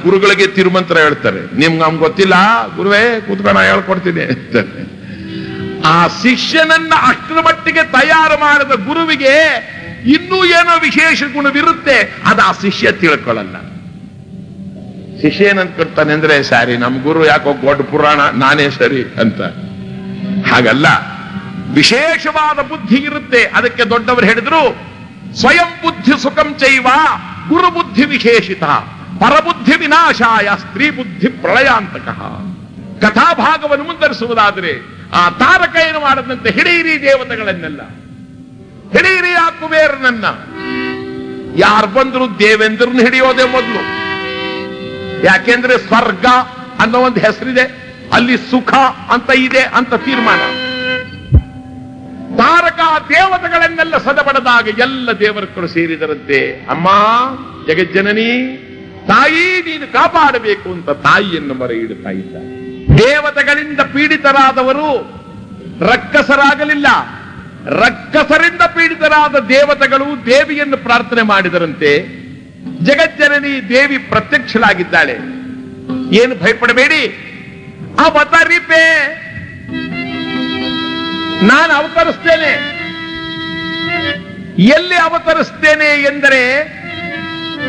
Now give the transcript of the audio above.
ಗುರುಗಳಿಗೆ ತಿರುಮಂತ್ರ ಹೇಳ್ತಾರೆ ನಿಮ್ಗೆ ನಮ್ಗೆ ಗೊತ್ತಿಲ್ಲ ಗುರುವೇ ಕೂತ್ಕೊಂಡು ನಾ ಹೇಳ್ಕೊಡ್ತೀನಿ ಅಂತಾರೆ ಆ ಶಿಷ್ಯನನ್ನ ಅಷ್ಟರ ಮಟ್ಟಿಗೆ ತಯಾರು ಮಾಡಿದ ಗುರುವಿಗೆ ಇನ್ನೂ ಏನೋ ವಿಶೇಷ ಗುಣವಿರುತ್ತೆ ಅದು ಆ ಶಿಷ್ಯ ತಿಳ್ಕೊಳ್ಳಲ್ಲ ಶಿಷ್ಯ ಏನಂದ್ಕೊಳ್ತಾನೆ ಅಂದ್ರೆ ಸಾರಿ ನಮ್ ಗುರು ಯಾಕೋ ದೊಡ್ಡ ಪುರಾಣ ನಾನೇ ಸರಿ ಅಂತ ಹಾಗಲ್ಲ ವಿಶೇಷವಾದ ಬುದ್ಧಿ ಇರುತ್ತೆ ಅದಕ್ಕೆ ದೊಡ್ಡವರು ಹೇಳಿದ್ರು ಸ್ವಯಂ ಬುದ್ಧಿ ಸುಖಂ ಚೈವ ಗುರು ಬುದ್ಧಿ ವಿಶೇಷಿತ ಪರಬುದ್ಧಿ ವಿನಾಶಾಯ ಸ್ತ್ರೀ ಬುದ್ಧಿ ಪ್ರಳಯಾಂತಕ ಕಥಾಭಾಗವನ್ನು ಮುಂದರಿಸುವುದಾದರೆ ಆ ತಾರಕ ಏನು ಮಾಡದಂತೆ ಹಿಡಿಯಿರಿ ದೇವತೆಗಳನ್ನೆಲ್ಲ ಹಿಡಿಯಿರಿ ಆ ಕುಬೇರನನ್ನ ಯಾರು ಬಂದ್ರು ದೇವೇಂದ್ರನ್ ಹಿಡಿಯೋದೇ ಮೊದಲು ಯಾಕೆಂದ್ರೆ ಸ್ವರ್ಗ ಅನ್ನೋ ಒಂದು ಹೆಸರಿದೆ ಅಲ್ಲಿ ಸುಖ ಅಂತ ಇದೆ ಅಂತ ತೀರ್ಮಾನ ತಾರಕ ದೇವತೆಗಳನ್ನೆಲ್ಲ ಸದಬಡದಾಗ ಎಲ್ಲ ದೇವರುಗಳು ಸೇರಿದರಂತೆ ಅಮ್ಮ ಜಗಜ್ಜನನಿ ತಾಯಿ ನೀನು ಕಾಪಾಡಬೇಕು ಅಂತ ತಾಯಿಯನ್ನು ಮೊರೆ ಇಡುತ್ತಾ ಇದ್ದಾರೆ ದೇವತೆಗಳಿಂದ ಪೀಡಿತರಾದವರು ರಕ್ಕಸರಾಗಲಿಲ್ಲ ರಕ್ಕಸರಿಂದ ಪೀಡಿತರಾದ ದೇವತೆಗಳು ದೇವಿಯನ್ನು ಪ್ರಾರ್ಥನೆ ಮಾಡಿದರಂತೆ ಜಗಜ್ಜನನಿ ದೇವಿ ಪ್ರತ್ಯಕ್ಷಳಾಗಿದ್ದಾಳೆ ಏನು ಭಯಪಡಬೇಡಿ ಅವತರಿಪೆ ನಾನು ಅವತರಿಸ್ತೇನೆ ಎಲ್ಲಿ ಅವತರಿಸ್ತೇನೆ ಎಂದರೆ